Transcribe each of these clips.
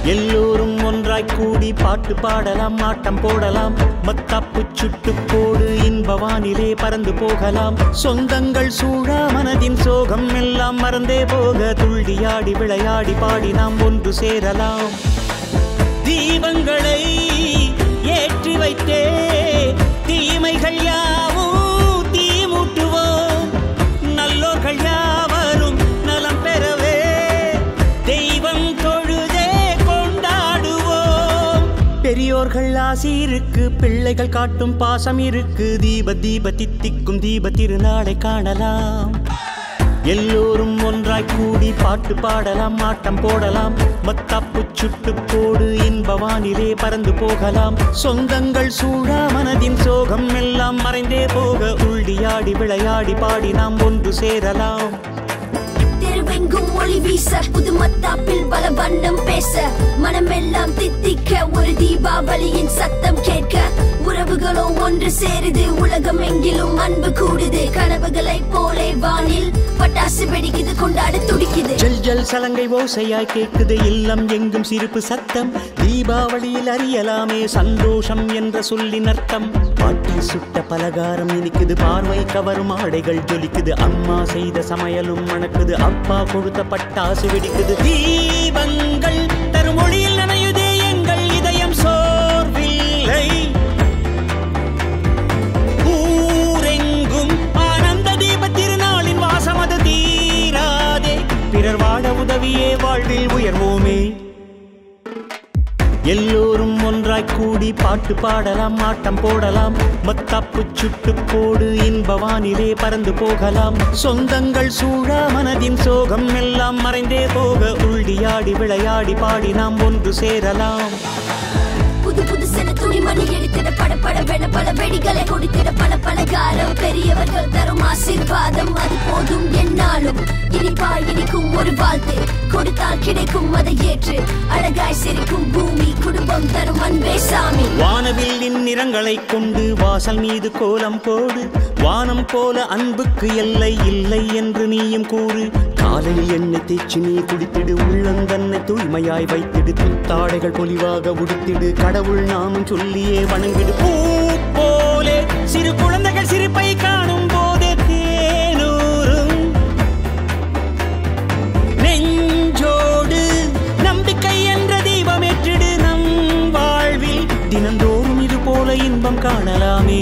எல்லோரும் ஒன்றாய் கூடி பாட்டு பாடலாம் ஆட்டம் போடலாம் மத்தாப்பு சுட்டு போடு இன்பவானிலே பறந்து போகலாம் சொந்தங்கள் சூழா மனதின் சோகம் எல்லாம் மறந்தே போக துள்ளியாடி விளையாடி பாடி நாம் ஒன்று சேரலாம் தீபங்களை ஏற்றி வைத்தே தீமைகள் யாவும் தீமூட்டுவோம் நல்லோர்கள் யாவரும் நலம் பெறவே தெய்வம் தொழுதே கொண்டாடுவோம் பெரியோர்கள் ஆசி இருக்கு பிள்ளைகள் காட்டும் பாசம் இருக்கு தீப தீப தித்திக்கும் தீப திருநாளை காணலாம் எல்லோரும் ஒன்றாய் கூடி பாட்டு பாடலாம் ஆட்டம் போடலாம் மத்தாப்பு சுட்டு போடு இன்பவானிலே பறந்து போகலாம் சொந்தங்கள் சூழா மனதின் சோகம் எல்லாம் மறைந்தே போக உள்ளியாடி விளையாடி பாடி நாம் ஒன்று சேரலாம் தெருவெங்கும் ஒளி வீச புது மத்தாப்பில் பல வண்ணம் பேச மனமெல்லாம் தித்திக்க ஒரு தீபாவளியின் சத்தம் கேட்க உறவுகளோ ஒன்று சேருது உலகம் எங்கிலும் அன்பு கூடுது கனவுகளை போலே வானில் பட்டாசு வெடிக்குது கொண்டாட துடிக்குது ஜல் ஜல் சலங்கை ஓசையாய் கேட்குது இல்லம் எங்கும் சிரிப்பு சத்தம் தீபாவளியில் அறியலாமே சந்தோஷம் என்ற சொல்லின் அர்த்தம் பாட்டி சுட்ட பலகாரம் இனிக்குது பார்வை கவரும் ஆடைகள் ஜொலிக்குது அம்மா செய்த சமையலும் மணக்குது அப்பா கொடுத்த பட்டாசு வெடிக்குது தீபங்கள் தரும் ஒளியில் நனையுதே எங்கள் இதயம் சோர்வில்லை ஊரெங்கும் ஆனந்த தீப திருநாளின் வாசம் அது தீராதே பிறர் வாழ உதவியே வாழ்வில் உயர்வோமே எல்லோரும் ஒன்றாய் கூடி பாட்டு பாடலாம் ஆட்டம் போடலாம் மத்தாப்பு சுட்டு போடு இன்பவானிலே பறந்து போகலாம் சொந்தங்கள் சூழா மனதின் சோகம் எல்லாம் மறைந்தே போக உள்ளியாடி விளையாடி பாடி நாம் ஒன்று சேரலாம் புது புது சில துணிமணி எடுத்திட பட படவென பல வெடிகளை கொடுத்திட பல பலகாரம் பெரியவர்கள் தரும் ஆசீர்வாதம் அது போதும் என்னாலும் இனிப்பா இனிக்கும் ஒரு வாழ்த்து கொடுத்தால் கிடைக்கும் அதை ஏற்று அழகாய் சிரிக்கும் பூமி குடும்பம் தரும் அன்பே சாமி வானவில்லின் நிறங்களைக் கொண்டு வாசல் மீது கோலம் போடு வானம் போல அன்புக்கு எல்லை இல்லை என்று நீயும் கூறு காலையில் எண்ணெய் தேய்ச்சி நீ குடித்திடு உள்ளந்தன்னை தூய்மையாய் வைத்திடு புத்தாடைகள் பொலிவாக உடுத்திடு கடவுள் நாமம் சொல்லியே வணங்கிடு பூ போலே சிறு குழந்தைகள் சிரிப்பை காணும் போதே தேனூரும் நெஞ்சோடு நம்பிக்கை என்ற தீபம் ஏற்றிடு நம் வாழ்வில் தினந்தோறும் இது போல இன்பம் காணலாமே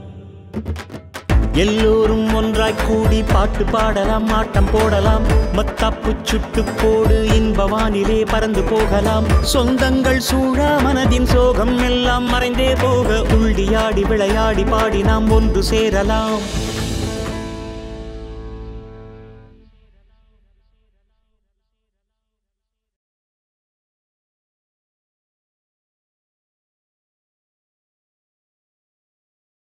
எல்லோரும் ஒன்றாய் கூடி பாட்டு பாடலாம் ஆட்டம் போடலாம் மத்தாப்பு சுட்டு போடு இன்பவானிலே பறந்து போகலாம் சொந்தங்கள் சூழா மனதின் சோகம் எல்லாம் மறைந்தே போக உள்ளியாடி விளையாடி பாடி நாம் ஒன்று சேரலாம்